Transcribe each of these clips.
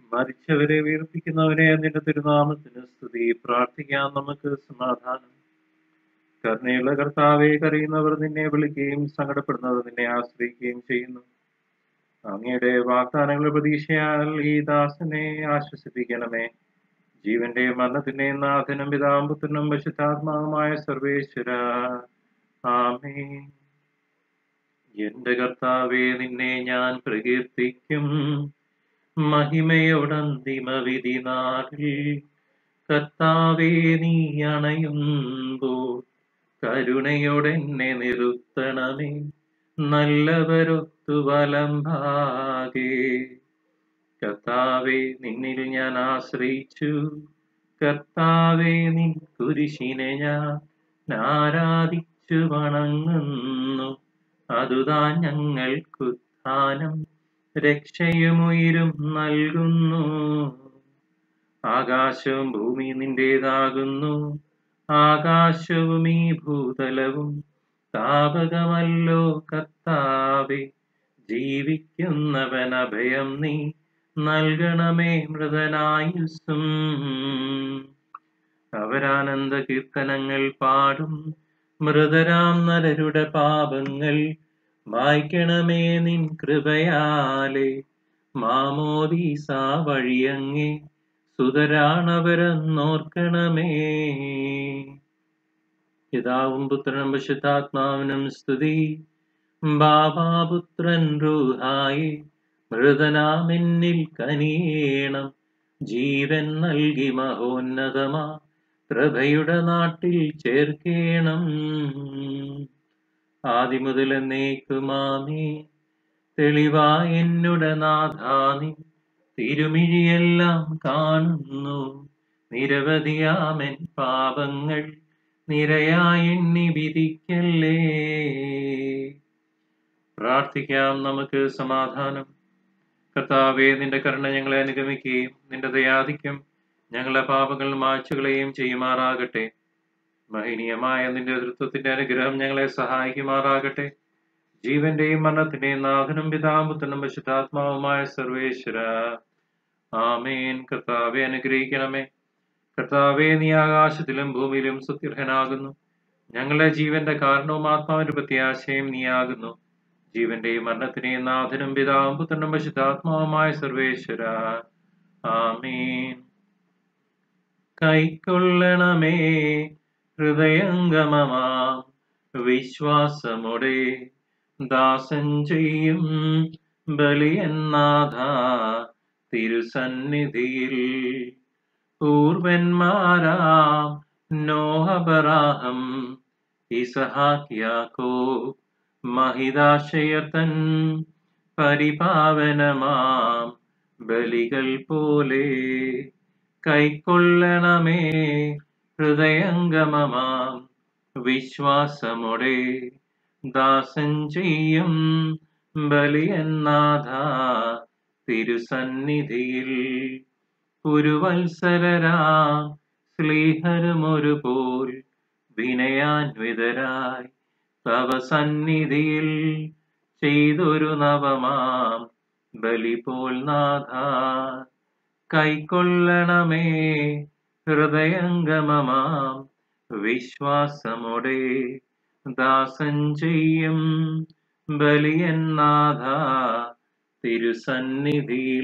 മരിച്ചവരെ വീർപ്പിക്കുന്നവനെ നിന്റെ തിരുനാമത്തിന് സ്തുതി പ്രാർത്ഥിക്കാം നമുക്ക് സമാധാനം കരുണയുള്ള കർത്താവെ കരയുന്നവർ നിന്നെ വിളിക്കുകയും സങ്കടപ്പെടുന്നവർ നിന്നെ ആശ്രയിക്കുകയും ചെയ്യുന്നു അങ്ങയുടെ വാഗ്ദാനങ്ങളുടെ പ്രതീക്ഷയാൽ ഈ ദാസനെ ആശ്വസിപ്പിക്കണമേ ജീവന്റെ മരണത്തിന്റെ നാഥനും പിതാമ്പുത്രനും പശുദ്ധാത്മാവുമായ സർവേശ്വര ആമേ എന്റെ കർത്താവെ നിന്നെ ഞാൻ പ്രകീർത്തിക്കും മഹിമയോടന്തിമ വിധി നാളിൽ കർത്താവെ നീ അണയുമ്പോൾ കരുണയോടെന്നെ നിർത്തണമേ നല്ലവരൊത്തു വലം ഭാഗേ കർത്താവെ നിന്നിൽ ഞാൻ ആശ്രയിച്ചു കർത്താവെ നിൻ കുരിശിനെ ഞാൻ ആരാധിച്ചു വണങ്ങുന്നു അതുതാൻ ഞങ്ങൾക്കുത്ഥാനം രക്ഷയുമുയരും നൽകുന്നു ആകാശവും ഭൂമി നിന്റേതാകുന്നു ആകാശവും ഈ ഭൂതലവും താപകമല്ലോ കർത്താവെ ജീവിക്കുന്നവൻ അഭയം നീ നൽകണമേ മൃതനായുസ്സും അവരാനന്ദ കീർത്തനങ്ങൾ പാടും മൃതരാം നരരുടെ പാപങ്ങൾ മായ്ക്കണമേ നിൻ കൃപയാലെ മാമോദീസ വഴിയങ്ങേ സുതരാണവരെന്നോർക്കണമേ പിതാവും പുത്രനും വിശുദ്ധാത്മാവിനും സ്തുതി ബാബാപുത്രൻ റൂഹായി മൃതനാമെന്നിൽ കനിയേണം ജീവൻ നൽകി മഹോന്നതമാ പ്രഭയുടെ നാട്ടിൽ ചേർക്കേണം ആദിമുതൽ എന്നേക്കുമാമേ തെളിവായ എന്നുടെ നാഥാനി തിരുമിഴിയെല്ലാം കാണുന്നു നിരവധിയാമൻ പാപങ്ങൾ നിരയായി എണ്ണി വിധിക്കല്ലേ പ്രാർത്ഥിക്കാം നമുക്ക് സമാധാനം കർത്താവെ നിന്റെ കരുണ ഞങ്ങളെ അനുഗമിക്കുകയും നിന്റെ ദയാധിക്യം ഞങ്ങളുടെ പാപങ്ങൾ മാച്ചുകളെയും ചെയ്യുമാറാകട്ടെ മഹനീയമായ നിന്റെ തൃത്വത്തിന്റെ അനുഗ്രഹം ഞങ്ങളെ സഹായിക്കുമാറാകട്ടെ ജീവന്റെയും മരണത്തിന്റെയും നാഥനും പിതാമ്പുത്തനും വിശുദ്ധാത്മാവുമായ സർവേശ്വര ആമേൻ കർത്താവെ അനുഗ്രഹിക്കണമേ കർത്താവെ നീ ആകാശത്തിലും ഭൂമിയിലും സുത്യർഹനാകുന്നു ഞങ്ങളുടെ ജീവന്റെ കാരണവും ആത്മാവിന്റെ പ്രത്യാശയും നീയാകുന്നു ജീവന്റെയും മരണത്തിന്റെയും നാഥനും പിതാവും പുത്രനും പശുദ്ധാത്മാവുമായ സർവേശ്വര ആമീൻ കൈക്കൊള്ളണമേ ഹൃദയംഗമമാം വിശ്വാസമുടെ ദാസൻ ചെയ്യും ബലിയന്നാഥ തിരുസന്നിധിയിൽ പൂർവന്മാരാം നോഹബറാഹം ഇസഹാക്യാക്കോ മഹിതാശയർത്തൻ പരിപാവനമാം ബലികൾ പോലെ കൈക്കൊള്ളണമേ ഹൃദയംഗമമാം വിശ്വാസമുടെ ദാസൻ ചെയ്യും ബലിയന്നാഥ തിരുസന്നിധിയിൽ പുരുവത്സരരാം സ്ലീഹരുമൊരുപോൽ വിനയാൻവിതരായി തവ സന്നിധിയിൽ ചെയ്തൊരു നവമാം ബലി പോൽ നാഥ കൈക്കൊള്ളണമേ ഹൃദയംഗമമാം വിശ്വാസമുടെ ദാസൻ ചെയ്യും ബലിയന്നാഥ തിരുസന്നിധിയിൽ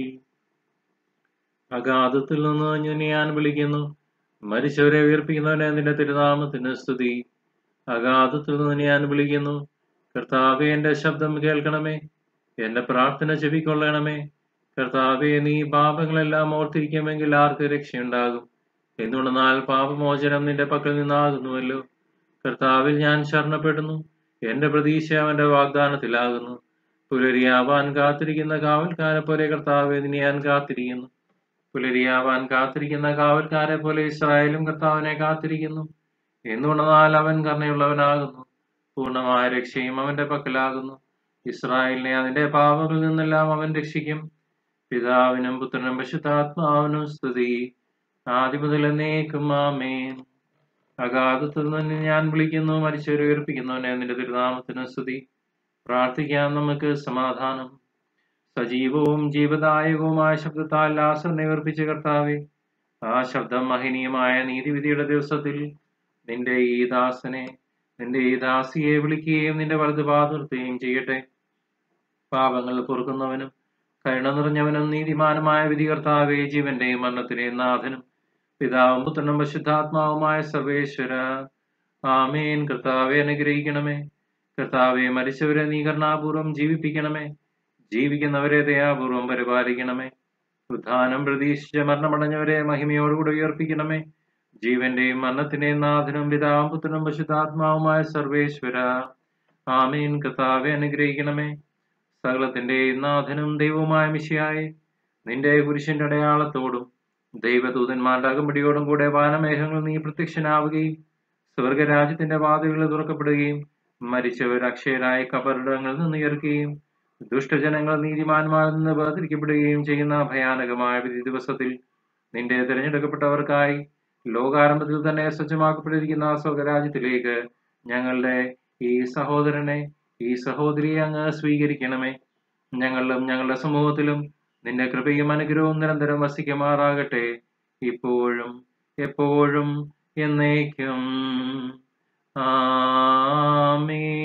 അഗാധത്തിൽ നിന്ന് ഞാൻ വിളിക്കുന്നു മരിച്ചവരെ ഉയർപ്പിക്കുന്നവനെ നിന്റെ തിരുനാമത്തിന് സ്തുതി അഗാധത്തിൽ നിന്ന് ഞാൻ വിളിക്കുന്നു കർത്താവെ എന്റെ ശബ്ദം കേൾക്കണമേ എന്റെ പ്രാർത്ഥന ചെവിക്കൊള്ളണമേ കർത്താവെ നീ പാപങ്ങളെല്ലാം ഓർത്തിരിക്കുമെങ്കിൽ ആർക്ക് രക്ഷയുണ്ടാകും എന്തുകൊണ്ടെന്നാൽ പാപമോചനം നിന്റെ പക്കൽ നിന്നാകുന്നുവല്ലോ കർത്താവിൽ ഞാൻ ശരണപ്പെടുന്നു എന്റെ പ്രതീക്ഷ അവന്റെ വാഗ്ദാനത്തിലാകുന്നു പുലരിയാവാൻ കാത്തിരിക്കുന്ന കാവൽക്കാരെ പോലെ കർത്താവെ നിന്നെ ഞാൻ കാത്തിരിക്കുന്നു പുലരിയാവാൻ കാത്തിരിക്കുന്ന കാവൽക്കാരെ പോലെ ഇസ്രായേലും കർത്താവിനെ കാത്തിരിക്കുന്നു എന്തുകൊണ്ടെന്നാൽ അവൻ കരുണയുള്ളവനാകുന്നു പൂർണ്ണമായ രക്ഷയും അവന്റെ പക്കലാകുന്നു ഇസ്രായേലിനെ അതിന്റെ പാപങ്ങളിൽ നിന്നെല്ലാം അവൻ രക്ഷിക്കും പിതാവിനും പുത്രനും പശുദ്ധാത്മാവിനും സ്തുതി ആദ്യ മുതൽ എന്നേക്കും ആമേൻ അഗാധത്തിൽ നിന്ന് ഞാൻ വിളിക്കുന്നു മരിച്ചവരെ ഉയർപ്പിക്കുന്നവനെ നിന്റെ തിരുനാമത്തിന് സ്തുതി പ്രാർത്ഥിക്കാം നമുക്ക് സമാധാനം സജീവവും ജീവദായകവുമായ ശബ്ദത്താൽ ലാസറിനെ ഉയർപ്പിച്ച കർത്താവെ ആ ശബ്ദം മഹനീയമായ നീതിവിധിയുടെ ദിവസത്തിൽ നിന്റെ ഈ ദാസനെ നിന്റെ ഈ ദാസിയെ വിളിക്കുകയും നിന്റെ വലത് പാതുർത്തുകയും ചെയ്യട്ടെ പാപങ്ങൾ പൊറുക്കുന്നവനും കരുണ നിറഞ്ഞവനും നീതിമാനുമായ വിധികർത്താവെ ജീവന്റെയും മരണത്തിന്റെയും നാഥനും പിതാവും പുത്രനും പരിശുദ്ധാത്മാവുമായ സർവേശ്വര ആമേൻ കർത്താവെ അനുഗ്രഹിക്കണമേ കർത്താവെ മരിച്ചവരെ നീ കരുണാപൂർവം ജീവിപ്പിക്കണമേ ജീവിക്കുന്നവരെ ദയാപൂർവം പരിപാലിക്കണമേ ഉദ്ധാനം പ്രതീക്ഷിച്ച മരണമടഞ്ഞവരെ മഹിമയോടുകൂടി ഉയർപ്പിക്കണമേ ജീവന്റെയും മരണത്തിന്റെയും നാഥനും പിതാവും പുത്രനും പരിശുദ്ധാത്മാവുമായ സർവേശ്വര ആമീൻ കർത്താവെ അനുഗ്രഹിക്കണമേ സകലത്തിന്റെയും നാഥനും ദൈവവുമായ മിശിയായി നിന്റെ കുരിശിന്റെ അടയാളത്തോടും ദൈവദൂതന്മാരുടെ അകമ്പടിയോടും കൂടെ വാനമേഘങ്ങൾ നീ പ്രത്യക്ഷനാവുകയും സ്വർഗരാജ്യത്തിന്റെ വാതിലുകൾ തുറക്കപ്പെടുകയും മരിച്ചവർ അക്ഷയരായ കബറിടങ്ങളിൽ നിന്ന് ഉയർക്കുകയും ദുഷ്ടജനങ്ങൾ നീതിമാന്മാരിൽ നിന്ന് വേർതിരിക്കപ്പെടുകയും ചെയ്യുന്ന ഭയാനകമായ വിധി ദിവസത്തിൽ നിന്റെ തിരഞ്ഞെടുക്കപ്പെട്ടവർക്കായി ലോകാരംഭത്തിൽ തന്നെ സജ്ജമാക്കപ്പെട്ടിരിക്കുന്ന സ്വർഗരാജ്യത്തിലേക്ക് ഞങ്ങളുടെ ഈ സഹോദരനെ ഈ സഹോദരിയെ അങ്ങ് സ്വീകരിക്കണമേ ഞങ്ങളിലും ഞങ്ങളുടെ സമൂഹത്തിലും നിന്റെ കൃപയും അനുഗ്രഹവും നിരന്തരം വസിക്കുമാറാകട്ടെ ഇപ്പോഴും എപ്പോഴും എന്നേക്കും ആമേ